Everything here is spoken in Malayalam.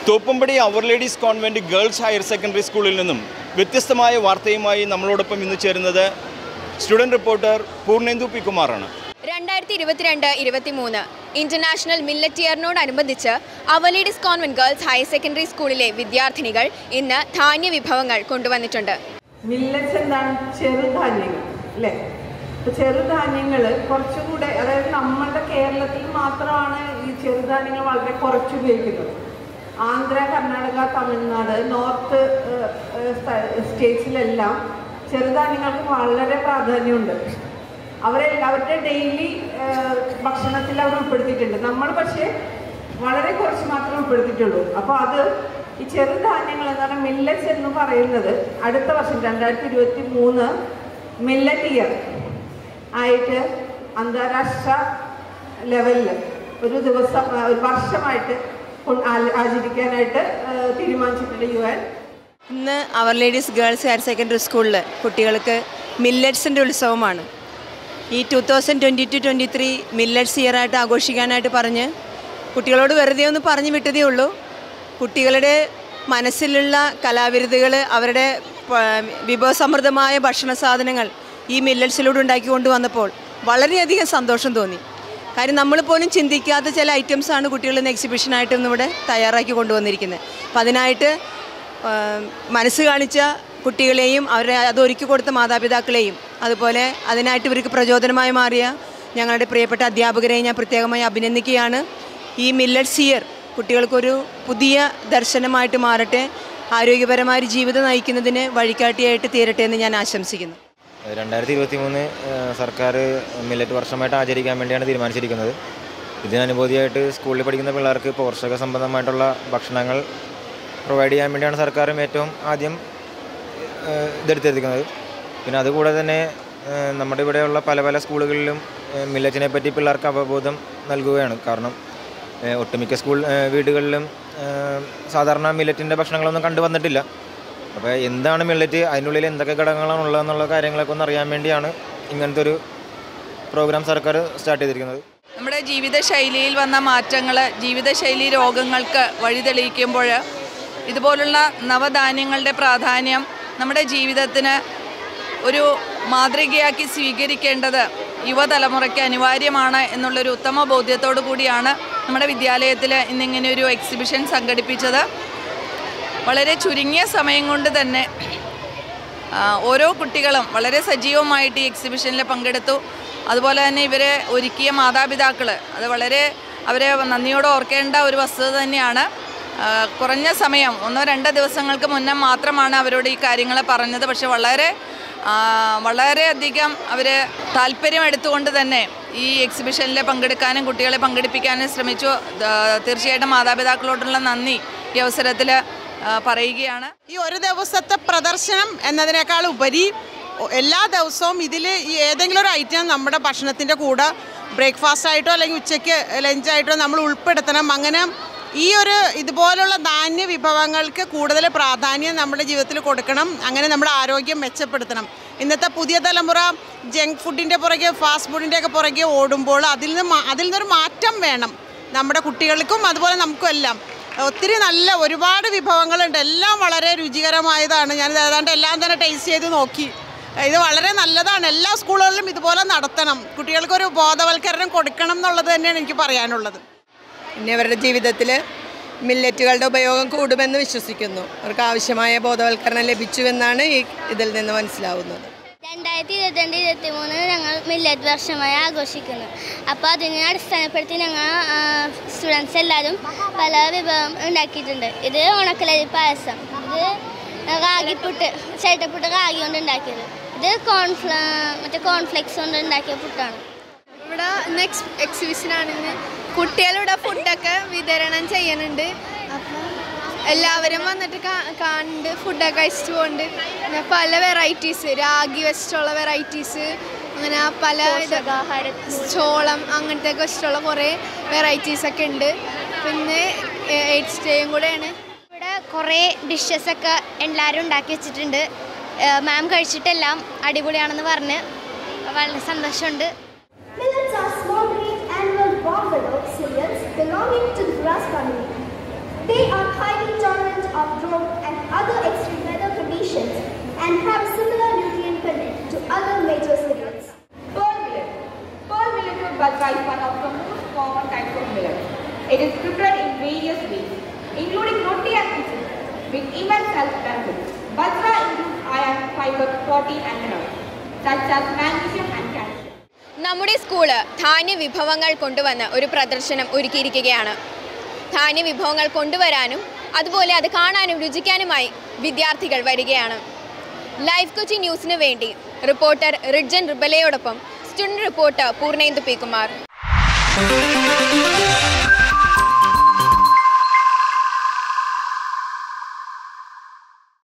Thoppumpady our ladies convent girls higher secondary സ്കൂളിൽ നിന്നും വ്യത്യസ്തമായ വാർത്തയുമായി നമ്മളോടൊപ്പം ഇന്ന് ചേരുന്നത് സ്റ്റുഡൻറ് റിപ്പോർട്ടർ പൂർണേന്ദു പി കുമാറാണ് രണ്ടായിരത്തി ഇരുപത്തിരണ്ട് ഇരുപത്തിമൂന്ന് ഇന്റർനാഷണൽ മില്ലറ്റ് ഇയറിനോടനുബന്ധിച്ച് our lady's convent girls higher secondary സ്കൂളിലെ വിദ്യാർത്ഥിനികൾ ഇന്ന് ധാന്യ വിഭവങ്ങൾ കൊണ്ടുവന്നിട്ടുണ്ട് മില്ലറ്റ്സ് എന്താണ് ചെറുധാന്യങ്ങൾ അല്ലേ അപ്പൊ ചെറുധാന്യങ്ങൾ കുറച്ചുകൂടെ അതായത് നമ്മളുടെ കേരളത്തിൽ മാത്രമാണ് ഈ ചെറുധാന്യങ്ങൾ വളരെ കുറച്ച് ഉപയോഗിക്കുന്നത് ആന്ധ്ര കർണാടക തമിഴ്നാട് നോർത്ത് സ്റ്റേറ്റ്സിലെല്ലാം ചെറുധാന്യങ്ങൾക്ക് വളരെ പ്രാധാന്യമുണ്ട് അവരെ അവരുടെ ഡെയിലി ഭക്ഷണത്തിൽ അവർ ഉൾപ്പെടുത്തിയിട്ടുണ്ട് നമ്മൾ പക്ഷേ വളരെ കുറച്ച് മാത്രമേ ഉൾപ്പെടുത്തിയിട്ടുള്ളൂ അപ്പോൾ അത് ഈ ചെറുധാന്യങ്ങൾ എന്ന് പറഞ്ഞാൽ മില്ലറ്റ്സ് എന്ന് പറയുന്നത് അടുത്ത വർഷം രണ്ടായിരത്തി ഇരുപത്തി മൂന്ന് മില്ലറ്റ് ഇയർ ആയിട്ട് അന്താരാഷ്ട്ര ലെവലിൽ ഒരു ദിവസം ആ, ഒരു വർഷമായിട്ട് കൊ- ആ- ആചരിക്കാനായിട്ട് ആ, തീരുമാനിച്ചിട്ടുണ്ട് യു എൻ ഇന്ന് our ladies girls higher secondary സ്കൂളിൽ കുട്ടികൾക്ക് മില്ലറ്റ്സിൻ്റെ ഉത്സവമാണ് ഈ two thousand twenty two twenty three millets ഇയറായിട്ട് ആഘോഷിക്കാനായിട്ട് പറഞ്ഞ് കുട്ടികളോട് വെറുതെ ഒന്ന് പറഞ്ഞു വിട്ടതേ ഉള്ളൂ കുട്ടികളുടെ മനസ്സിലുള്ള കലാവിരുതുകൾ അവരുടെ പ- വിഭവസമൃദ്ധമായ ഭക്ഷണ സാധനങ്ങൾ ഈ മില്ലറ്റ്സിലൂടെ ഉണ്ടാക്കി കൊണ്ടുവന്നപ്പോൾ വളരെയധികം സന്തോഷം തോന്നി കാര്യം നമ്മൾ പോലും ചിന്തിക്കാത്ത ചില ഐറ്റംസാണ് കുട്ടികൾ ഇന്ന് എക്സിബിഷനായിട്ട് ഇന്നിവിടെ തയ്യാറാക്കി കൊണ്ടുവന്നിരിക്കുന്നത് അപ്പം അതിനായിട്ട് ആ, മനസ്സ് കാണിച്ച കുട്ടികളെയും അവരെ അത് ഒരുക്കി കൊടുത്ത മാതാപിതാക്കളെയും അതുപോലെ അതിനായിട്ട് ഇവർക്ക് പ്രചോദനമായി മാറിയ ഞങ്ങളുടെ പ്രിയപ്പെട്ട അധ്യാപകരെയും ഞാൻ പ്രത്യേകമായി അഭിനന്ദിക്കുകയാണ് ഈ മില്ലറ്റ്സ് ഇയർ കുട്ടികൾക്കൊരു പുതിയ ദർശനമായിട്ട് മാറട്ടെ ആരോഗ്യപരമായ ഒരു ജീവിതം നയിക്കുന്നതിന് വഴികാട്ടിയായിട്ട് തീരട്ടെ എന്ന് ഞാൻ ആശംസിക്കുന്നു രണ്ടായിരത്തി ഇരുപത്തി മൂന്ന് സർക്കാർ മില്ലറ്റ് വർഷമായിട്ട് ആചരിക്കാൻ വേണ്ടിയാണ് തീരുമാനിച്ചിരിക്കുന്നത് ഇതിനനുബന്ധിയായിട്ട് സ്കൂളിൽ പഠിക്കുന്ന പിള്ളേർക്ക് പോഷക സംബന്ധമായിട്ടുള്ള ഭക്ഷണങ്ങൾ പ്രൊവൈഡ് ചെയ്യാൻ വേണ്ടിയാണ് സർക്കാരും ഏറ്റവും ആദ്യം ഏഹ്, ഇതെടുത്തിരിക്കുന്നത് പിന്നെ അതുകൂടാതെ തന്നെ ഏഹ്, നമ്മുടെ ഇവിടെയുള്ള പല പല സ്കൂളുകളിലും ഏഹ്, മില്ലറ്റിനെ പറ്റി പിള്ളേർക്ക് അവബോധം നൽകുകയാണ് കാരണം ഏഹ്, ഒട്ടുമിക്ക സ്കൂൾ ഏഹ്, വീടുകളിലും ഏഹ്, സാധാരണ മില്ലറ്റിൻ്റെ ഭക്ഷണങ്ങളൊന്നും കണ്ടുവന്നിട്ടില്ല അപ്പോൾ എന്താണ് മില്ലറ്റ് അതിനുള്ളിൽ എന്തൊക്കെ ഘടകങ്ങളാണ് ഉള്ളതെന്നുള്ള കാര്യങ്ങളൊക്കെ ഒന്ന് അറിയാൻ വേണ്ടിയാണ് ഇങ്ങനത്തെ ഒരു പ്രോഗ്രാം സർക്കാർ സ്റ്റാർട്ട് ചെയ്തിരിക്കുന്നത് നമ്മുടെ ജീവിതശൈലിയിൽ വന്ന മാറ്റങ്ങൾ ജീവിതശൈലി രോഗങ്ങൾക്ക് വഴിതെളിയിക്കുമ്പോൾ ഇതുപോലുള്ള നവധാന്യങ്ങളുടെ പ്രാധാന്യം നമ്മുടെ ജീവിതത്തിന് ഒരു മാതൃകയാക്കി സ്വീകരിക്കേണ്ടത് യുവതലമുറയ്ക്ക് അനിവാര്യമാണ് എന്നുള്ളൊരു ഉത്തമ ബോധ്യത്തോടു കൂടിയാണ് നമ്മുടെ വിദ്യാലയത്തിൽ ഇന്നിങ്ങനെ ഒരു എക്സിബിഷൻ സംഘടിപ്പിച്ചത് വളരെ ചുരുങ്ങിയ സമയം കൊണ്ട് തന്നെ ആ, ഓരോ കുട്ടികളും വളരെ സജീവമായിട്ട് ഈ എക്സിബിഷനിൽ പങ്കെടുത്തു അതുപോലെ തന്നെ ഇവരെ ഒരുക്കിയ മാതാപിതാക്കൾ അത് വളരെ അവരെ നന്ദിയോടെ ഓർക്കേണ്ട ഒരു വസ്തുത തന്നെയാണ് ആ, കുറഞ്ഞ സമയം ഒന്നോ രണ്ടോ ദിവസങ്ങൾക്ക് മുന്നേ മാത്രമാണ് അവരോട് ഈ കാര്യങ്ങൾ പറഞ്ഞത് പക്ഷെ വളരെ ആ, വളരെയധികം അവർ താല്പര്യം എടുത്തുകൊണ്ട് തന്നെ ഈ എക്സിബിഷനിൽ പങ്കെടുക്കാനും കുട്ടികളെ പങ്കെടുപ്പിക്കാനും ശ്രമിച്ചു ദ- തീർച്ചയായിട്ടും മാതാപിതാക്കളോടുള്ള നന്ദി ഈ അവസരത്തിൽ പറയുകയാണ് ഈ ഒരു ദിവസത്തെ പ്രദർശനം എന്നതിനേക്കാൾ ഉപരി ഒ- എല്ലാ ദിവസവും ഇതിൽ ഈ ഏതെങ്കിലും ഒരു ഐറ്റം നമ്മുടെ ഭക്ഷണത്തിൻ്റെ കൂടെ ബ്രേക്ക്ഫാസ്റ്റ് ആയിട്ടോ അല്ലെങ്കിൽ ഉച്ചയ്ക്ക് ലഞ്ചായിട്ടോ നമ്മൾ ഉൾപ്പെടുത്തണം അങ്ങനെ ഈ ഒരു ഇതുപോലുള്ള ധാന്യ വിഭവങ്ങൾക്ക് കൂടുതൽ പ്രാധാന്യം നമ്മുടെ ജീവിതത്തിൽ കൊടുക്കണം അങ്ങനെ നമ്മുടെ ആരോഗ്യം മെച്ചപ്പെടുത്തണം ഇന്നത്തെ പുതിയ തലമുറ ജങ്ക് ഫുഡിൻ്റെ പുറകെ ഫാസ്റ്റ് ഫുഡിൻ്റെ ഒക്കെ പുറകെ ഓടുമ്പോൾ അതിൽ നിന്ന് മാ- അതിൽ നിന്നൊരു മാറ്റം വേണം നമ്മുടെ കുട്ടികൾക്കും അതുപോലെ നമുക്കും എല്ലാം ഒത്തിരി നല്ല ഒരുപാട് വിഭവങ്ങളുണ്ട് എല്ലാം വളരെ രുചികരമായതാണ് ഞാനിത് ഏതാണ്ട് എല്ലാം തന്നെ ടേസ്റ്റ് ചെയ്ത് നോക്കി ഇത് വളരെ നല്ലതാണ് എല്ലാ സ്കൂളുകളിലും ഇതുപോലെ നടത്തണം കുട്ടികൾക്കൊരു ബോധവൽക്കരണം കൊടുക്കണം എന്നുള്ളത് തന്നെയാണ് എനിക്ക് പറയാനുള്ളത് പിന്നെ അവരുടെ ജീവിതത്തിൽ മില്ലറ്റുകളുടെ ഉപയോഗം കൂടുമെന്ന് വിശ്വസിക്കുന്നു അവർക്ക് ആവശ്യമായ ബോധവൽക്കരണം ലഭിച്ചുവെന്നാണ് ഈ ഇതിൽ നിന്ന് മനസ്സിലാവുന്നത് രണ്ടായിരത്തി ഇരുപത്തിരണ്ട് ഇരുപത്തി മൂന്ന് ഞങ്ങൾ മില്ലറ്റ് വർഷമായി ആഘോഷിക്കുന്നു അപ്പോൾ അതിനെ അടിസ്ഥാനപ്പെടുത്തി ഞങ്ങൾ സ്റ്റുഡൻസ് എല്ലാവരും പല വിഭവം ഉണ്ടാക്കിയിട്ടുണ്ട് ഇത് ഉണക്കലരി പായസം ഇത് റാഗിപ്പുട്ട് ചേട്ടപ്പുട്ട് റാഗി കൊണ്ട് ഉണ്ടാക്കിയത് ഇത് കോൺഫ്ല മറ്റേ കോൺഫ്ലെക്സ് കൊണ്ട് ഉണ്ടാക്കിയ പുട്ടാണ് ഇവിടെ ഇന്ന് എക്സ് എക്സിബിഷനാണെന്ന് കുട്ടികളുടെ ഫുഡൊക്കെ വിതരണം ചെയ്യുന്നുണ്ട് അപ്പം എല്ലാവരും വന്നിട്ട് കാ- കാണുന്നുണ്ട് ഫുഡൊക്കെ കഴിച്ചിട്ട് പോകുന്നുണ്ട് പിന്നെ പല വെറൈറ്റീസ് രാഗി വെച്ചിട്ടുള്ള വെറൈറ്റീസ് അങ്ങനെ പല ഇത് ചോളം അങ്ങനത്തെ ഒക്കെ വെച്ചിട്ടുള്ള കുറേ വെറൈറ്റീസ് ഒക്കെ ഉണ്ട് പിന്നെ എയ്റ്റ് സ്റ്റേയും കൂടെയാണ് ഇവിടെ കുറേ ഡിഷസ് ഒക്കെ എല്ലാവരും ഉണ്ടാക്കി വെച്ചിട്ടുണ്ട് മാം കഴിച്ചിട്ടെല്ലാം അടിപൊളിയാണെന്ന് പറഞ്ഞ് വളരെ സന്തോഷമുണ്ട് Millets are small green annual barn cereals belonging to the grass family. They are highly tolerant of drought and other extreme weather conditions and have similar nutrient content to other major cereals. Pearl millet. Pearl millet or bajra is one of the most common types of millet. It is prepared in various ways, including roti and khichdi, with immense health benefits. Bajra includes iron, fiber, protein and minerals, such as magnesium and calcium. നമ്മുടെ സ്കൂള് ധാന്യ വിഭവങ്ങൾ കൊണ്ടുവന്ന് ഒരു പ്രദർശനം ഒരുക്കിയിരിക്കുകയാണ് ധാന്യ വിഭവങ്ങൾ കൊണ്ടുവരാനും അതുപോലെ അത് കാണാനും രുചിക്കാനുമായി വിദ്യാർത്ഥികൾ വരികയാണ് ലൈഫ് കൊച്ചി ന്യൂസിന് വേണ്ടി റിപ്പോർട്ടർ റിഡ്ജൻ റിബലയോടൊപ്പം student reporter Purnendu P Kumar